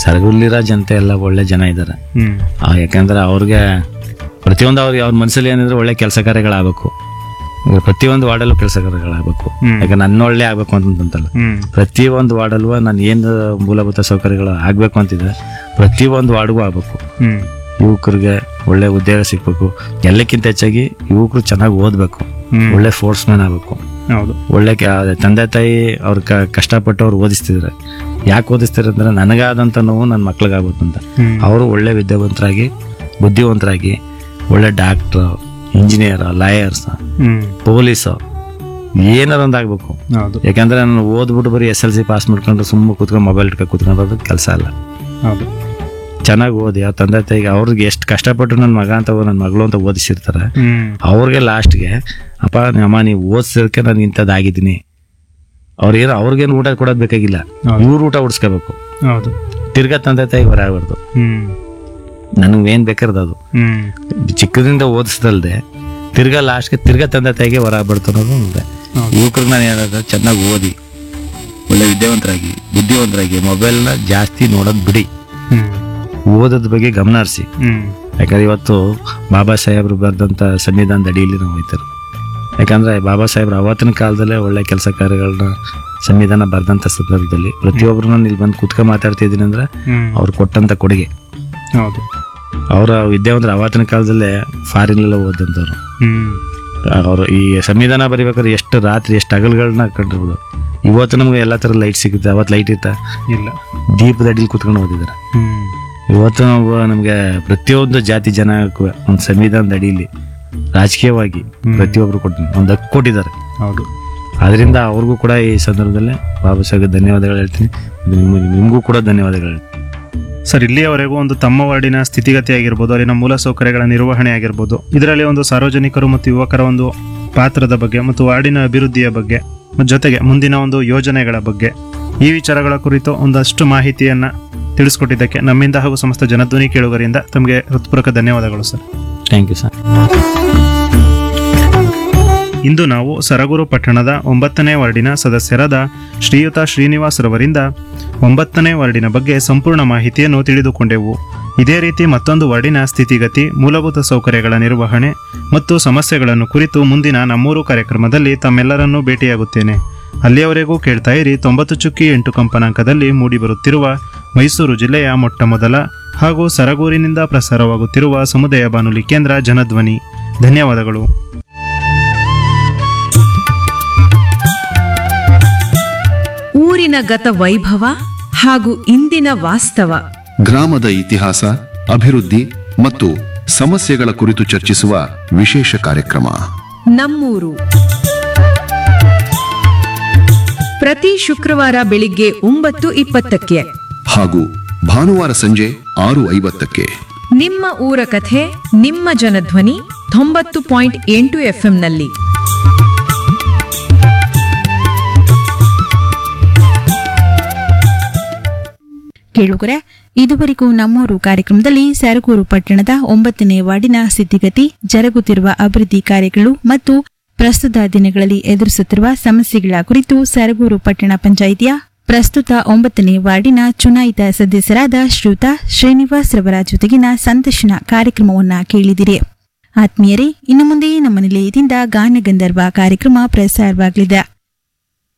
ಸರಗುಲ್ಲಿರೋ ಜನತೆ ಎಲ್ಲ ಒಳ್ಳೆ ಜನ ಇದ್ದಾರೆ ಹ್ಮ್ ಯಾಕಂದ್ರೆ ಅವ್ರಿಗೆ ಪ್ರತಿಯೊಂದು ಅವ್ರಿಗೆ ಅವ್ರ ಮನಸ್ಸಲ್ಲಿ ಏನಿದ್ರೆ ಒಳ್ಳೆ ಕೆಲಸ ಕಾರ್ಯಗಳಾಗಬೇಕು ಈಗ ಪ್ರತಿಯೊಂದು ವಾರ್ಡಲ್ಲೂ ಕೆಲಸ ಕಾರ್ಯಗಳಾಗಬೇಕು ಹ್ಮ್. ಯಾಕಂದ್ರೆ ನನ್ನ ಒಳ್ಳೆ ಆಗ್ಬೇಕು ಅಂತಂತಲ್ಲ ಹ್ಮ್ ಪ್ರತಿಯೊಂದು ವಾರ್ಡಲ್ವ ನಾನು ಏನು ಮೂಲಭೂತ ಸೌಕರ್ಯಗಳು ಆಗ್ಬೇಕು ಅಂತಿದ್ರೆ ಪ್ರತಿಯೊಂದು ವಾರ್ಡ್ಗೂ ಆಗ್ಬೇಕು ಹ್ಮ್ ಯುವಕರಿಗೆ ಒಳ್ಳೆ ಉದ್ಯೋಗ ಸಿಗ್ಬೇಕು ಎಲ್ಲಕ್ಕಿಂತ ಹೆಚ್ಚಾಗಿ ಯುವಕರು ಚೆನ್ನಾಗಿ ಓದಬೇಕು ಹ್ಮ್ ಒಳ್ಳೆ ಸ್ಪೋರ್ಟ್ಸ್ ಮ್ಯಾನ್ ಆಗಬೇಕು ಹೌದು ಒಳ್ಳೆ ಕ- ತಂದೆ ತಾಯಿ ಅವ್ರ ಕ ಕಷ್ಟಪಟ್ಟು ಅವ್ರು ಓದಿಸ್ತಿದ್ದಾರೆ ಯಾಕೆ ಓದಿಸ್ತಾರೆ ಅಂದ್ರೆ ನನಗಾದಂಥ ನೋವು ನನ್ನ ಮಕ್ಳಿಗಾಗ್ಬೇಕು ಅಂತ ಹ್ಮ್ ಅವರು ಒಳ್ಳೆ ವಿದ್ಯಾವಂತರಾಗಿ ಬುದ್ಧಿವಂತರಾಗಿ ಒಳ್ಳೆ ಡಾಕ್ಟ್ರು ಇಂಜಿನಿಯರ್ ಲಾಯರ್ಸ್ ಹ್ಮ್ ಪೊಲೀಸು ಏನಾರ ಒಂದು ಆಗ್ಬೇಕು ಹೌದು ಯಾಕಂದ್ರೆ ನಾನು ಓದ್ಬಿಟ್ಟು ಬರೀ ಎಸ್ ಎಲ್ ಸಿ ಪಾಸ್ ಮಾಡ್ಕೊಂಡು ಸುಮ್ಮನೆ ಕೂತ್ಕೊಂಡು ಮೊಬೈಲ್ ಇಟ್ಕೊಂಡು ಕೂತ್ಕೊಂಡೋದು ಕೆಲಸ ಅಲ್ಲ ಹೌದು ಚೆನ್ನಾಗಿ ಓದಿ ಆ ತಂದೆ ತಾಯಿಗೆ ಅವ್ರಿಗೆ ಎಷ್ಟು ಕಷ್ಟಪಟ್ಟು ನನ್ನ ಮಗ ಅಂತ ನನ್ನ ಮಗಳು ಅಂತ ಓದಿಸಿರ್ತಾರೆ ಹ್ಮ್ ಅವ್ರಿಗೆ ಲಾಸ್ಟ್ಗೆ ಅಪ್ಪ ಅಮ್ಮ ನೀವು ಓದಿಸೋದಕ್ಕೆ ನಾನು ಇಂಥದ್ದಾಗಿದ್ದೀನಿ ಅವ್ರಿಗೇನು ಅವ್ರಿಗೇನು ಊಟ ಕೊಡೋದು ಬೇಕಾಗಿಲ್ಲ ಹೌದು. ಇವ್ರು ಊಟ ಉಡ್ಸ್ಕೋಬೇಕು ಹೌದು ತಿರ್ಗಾ ತಂದೆ ತಾಯಿಗೆ ಹೊರ ಆಗ್ಬಾರ್ದು ಹ್ಮ್ ನನಗೆ ಏನು ಬೇಕಾರ್ದು ಅದು ಹ್ಮ್ ಚಿಕ್ಕದಿಂದ ಓದಿಸ್ದಲ್ದೆ ತಿರ್ಗಾ ಲಾಸ್ಟ್ಗೆ ತಿರ್ಗಾ ತಂದೆ ತಾಯಿಗೆ ಹೊರ ಆಗ್ಬಾರ್ದು ಅನ್ನೋದು ಇದೆ ಹೌದು. ಯುವಕರಿಗೆ ನಾನು ಹೇಳೋದು ಚೆನ್ನಾಗಿ ಓದಿ ಒಳ್ಳೆ ವಿದ್ಯಾವಂತರಾಗಿ ಬುದ್ಧಿವಂತರಾಗಿ ಮೊಬೈಲ್ನ ಜಾಸ್ತಿ ನೋಡೋದು ಬಿಡಿ ಹ್ಮ್ ಓದೋದ್ ಬಗ್ಗೆ ಗಮನ ಹರಿಸಿ ಹ್ಮ್ ಯಾಕಂದ್ರೆ ಇವತ್ತು ಬಾಬಾ ಸಾಹೇಬ್ರು ಬರೆದಂಥ ಸಂವಿಧಾನದ ಅಡಿಯಲ್ಲಿ ನಾವು ಹೋಯ್ತಾರೆ ಯಾಕಂದ್ರೆ ಬಾಬಾ ಸಾಹೇಬ್ರು ಅವತ್ತಿನ ಕಾಲದಲ್ಲೇ ಒಳ್ಳೆ ಕೆಲಸ ಕಾರ್ಯಗಳನ್ನ ಸಂವಿಧಾನ ಬರೆದಂಥ ಸಂದರ್ಭದಲ್ಲಿ ಪ್ರತಿಯೊಬ್ಬರು ನಾನು ಇಲ್ಲಿ ಬಂದು ಕುತ್ಕೊಂಡು ಮಾತಾಡ್ತಿದ್ದೀನಿ ಅಂದ್ರೆ ಹ್ಮ್ ಅವ್ರು ಕೊಟ್ಟಂಥ ಕೊಡುಗೆ ಹೌದು ಅವರ ವಿದ್ಯಾವಂತರು ಅವತ್ತಿನ ಕಾಲದಲ್ಲೇ ಫಾರಿನ್ಲೆಲ್ಲ ಓದಂಥವ್ರು ಹ್ಮ್ ಅವರು ಈ ಸಂವಿಧಾನ ಬರಿಬೇಕಾದ್ರೆ ಎಷ್ಟು ರಾತ್ರಿ ಎಷ್ಟು ಹಗಲುಗಳನ್ನ ಕಂಡಿರ್ಬೋದು ಇವತ್ತು ನಮ್ಗೆ ಎಲ್ಲ ಥರ ಲೈಟ್ ಸಿಗುತ್ತೆ ಅವತ್ತು ಲೈಟ್ ಇತ್ತ ಇಲ್ಲ ದೀಪದ ಅಡಿಲಿ ಕುತ್ಕೊಂಡು ಓದಿದ್ದಾರೆ ಹ್ಮ್ ಇವತ್ತು ನಾವು ನಮಗೆ ಪ್ರತಿಯೊಂದು ಜಾತಿ ಜನಕ್ಕೂ ಒಂದು ಸಂವಿಧಾನದ ಅಡಿಯಲ್ಲಿ ರಾಜಕೀಯವಾಗಿ ಪ್ರತಿಯೊಬ್ಬರು ಕೊಟ್ಟು ಒಂದು ಹಕ್ಕು ಕೊಟ್ಟಿದ್ದಾರೆ ಹೌದು ಅದರಿಂದ ಅವ್ರಿಗೂ ಕೂಡ ಈ ಸಂದರ್ಭದಲ್ಲಿ ಬಾಬಾ ಸಾಹೇಬ್ ಧನ್ಯವಾದಗಳು ಹೇಳ್ತೀನಿ ನಿಮ್ಗೂ- ನಿಮಗೂ ಕೂಡ ಧನ್ಯವಾದಗಳು ಹೇಳ್ತೀನಿ ಸರ್ ಇಲ್ಲಿಯವರೆಗೂ ಒಂದು ತಮ್ಮ ವಾರ್ಡಿನ ಸ್ಥಿತಿಗತಿ ಆಗಿರ್ಬೋದು ಅಲ್ಲಿನ ಮೂಲ ಸೌಕರ್ಯಗಳ ನಿರ್ವಹಣೆ ಆಗಿರ್ಬೋದು ಇದರಲ್ಲಿ ಒಂದು ಸಾರ್ವಜನಿಕರು ಮತ್ತು ಯುವಕರ ಒಂದು ಪಾತ್ರದ ಬಗ್ಗೆ ಮತ್ತು ವಾರ್ಡಿನ ಅಭಿವೃದ್ಧಿಯ ಬಗ್ಗೆ ಮತ್ತು ಜೊತೆಗೆ ಮುಂದಿನ ಒಂದು ಯೋಜನೆಗಳ ಬಗ್ಗೆ ಈ ವಿಚಾರಗಳ ಕುರಿತು ಒಂದಷ್ಟು ಮಾಹಿತಿಯನ್ನ ತಿಳಿಸ್ಕೊಟ್ಟಿದ್ದಕ್ಕೆ ನಮ್ಮಿಂದ ಹಾಗೂ ಸಮಸ್ತ ಜನಧ್ವನಿ ಕೇಳುಗರಿಂದ ತಮಗೆ ಹೃತ್ಪೂರ್ವಕ ಧನ್ಯವಾದಗಳು ಸರ್ ಥ್ಯಾಂಕ್ ಯು ಸರ್ ಇಂದು ನಾವು ಸರಗೂರು ಪಟ್ಟಣದ ಒಂಬತ್ತನೇ ವಾರ್ಡಿನ ಸದಸ್ಯರಾದ ಶ್ರೀಯುತ ಶ್ರೀನಿವಾಸ್ ರವರಿಂದ ಒಂಬತ್ತನೇ ವಾರ್ಡಿನ ಬಗ್ಗೆ ಸಂಪೂರ್ಣ ಮಾಹಿತಿಯನ್ನು ತಿಳಿದುಕೊಂಡೆವು ಇದೇ ರೀತಿ ಮತ್ತೊಂದು ವಾರ್ಡಿನ ಸ್ಥಿತಿಗತಿ ಮೂಲಭೂತ ಸೌಕರ್ಯಗಳ ನಿರ್ವಹಣೆ ಮತ್ತು ಸಮಸ್ಯೆಗಳನ್ನು ಕುರಿತು ಮುಂದಿನ ನಮ್ಮೂರು ಕಾರ್ಯಕ್ರಮದಲ್ಲಿ ತಮ್ಮೆಲ್ಲರನ್ನೂ ಭೇಟಿಯಾಗುತ್ತೇನೆ ಅಲ್ಲಿಯವರೆಗೂ ಕೇಳ್ತಾ ಇರಿ ತೊಂಬತ್ತು ಚುಕ್ಕಿ ಎಂಟು ಕಂಪನಾಂಕದಲ್ಲಿ ಮೂಡಿಬರುತ್ತಿರುವ ಮೈಸೂರು ಜಿಲ್ಲೆಯ ಮೊಟ್ಟ ಮೊದಲ ಹಾಗೂ ಸರಗೂರಿನಿಂದ ಪ್ರಸಾರವಾಗುತ್ತಿರುವ ಸಮುದಾಯ ಬಾನುಲಿ ಕೇಂದ್ರ ಜನಧ್ವನಿ ಧನ್ಯವಾದಗಳು ಊರಿನ ಗತ ವೈಭವ ಹಾಗೂ ಇಂದಿನ ವಾಸ್ತವ ಗ್ರಾಮದ ಇತಿಹಾಸ ಅಭಿವೃದ್ಧಿ ಮತ್ತು ಸಮಸ್ಯೆಗಳ ಕುರಿತು ಚರ್ಚಿಸುವ ವಿಶೇಷ ಕಾರ್ಯಕ್ರಮ ನಮ್ಮೂರು ಪ್ರತಿ ಶುಕ್ರವಾರ ಬೆಳಿಗ್ಗೆ ಒಂಬತ್ತು ಇಪ್ಪತ್ತಕ್ಕೆ ಹಾಗೂ ಭಾನುವಾರ ಸಂಜೆ ಆರು ಐವತ್ತಕ್ಕೆ ನಿಮ್ಮ ಊರ ಕಥೆ ನಿಮ್ಮ ಜನಧ್ವನಿ ತೊಂಬತ್ತು ಪಾಯಿಂಟ್ ಎಂಟು ಎಫ್ಎಂನಲ್ಲಿ ಕೇಳುಗರೆ ಇದುವರೆಗೂ ನಮ್ಮೂರು ಕಾರ್ಯಕ್ರಮದಲ್ಲಿ ಸರಗೂರು ಪಟ್ಟಣದ ಒಂಬತ್ತನೇ ವಾರ್ಡಿನ ಸ್ಥಿತಿಗತಿ ಜರುಗುತ್ತಿರುವ ಅಭಿವೃದ್ಧಿ ಕಾರ್ಯಗಳು ಮತ್ತು ಪ್ರಸ್ತುತ ದಿನಗಳಲ್ಲಿ ಎದುರಿಸುತ್ತಿರುವ ಸಮಸ್ಯೆಗಳ ಕುರಿತು ಸರಗೂರು ಪಟ್ಟಣ ಪಂಚಾಯಿತಿಯ ಪ್ರಸ್ತುತ ಒಂಬತ್ತನೇ ವಾರ್ಡಿನ ಚುನಾಯಿತ ಸದಸ್ಯರಾದ ಶ್ರೀಯುತ ಶ್ರೀನಿವಾಸ್ ರವರ ಜೊತೆಗಿನ ಸಂದರ್ಶನ ಕಾರ್ಯಕ್ರಮವನ್ನ ಕೇಳಿದಿರಿ ಆತ್ಮೀಯರೇ ಇನ್ನು ಮುಂದೆ ನಮ್ಮ ನಿಲಯದಿಂದ ಗಾನಗಂಧರ್ವ ಕಾರ್ಯಕ್ರಮ ಪ್ರಸಾರವಾಗಲಿದೆ